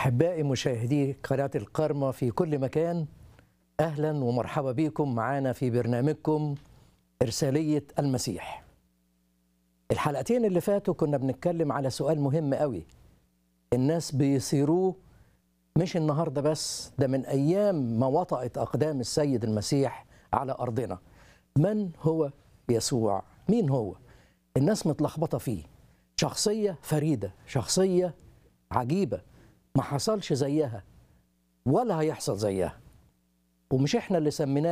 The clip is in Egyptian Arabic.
أحبائي مشاهدي قناة القرمة في كل مكان أهلا ومرحبا بكم معانا في برنامجكم إرسالية المسيح الحلقتين اللي فاتوا كنا بنتكلم على سؤال مهم قوي الناس بيصيروه مش النهاردة بس ده من أيام ما وطأت أقدام السيد المسيح على أرضنا من هو يسوع مين هو الناس متلخبطة فيه شخصية فريدة شخصية عجيبة ما حصلش زيها ولا هيحصل زيها ومش احنا اللي سميناه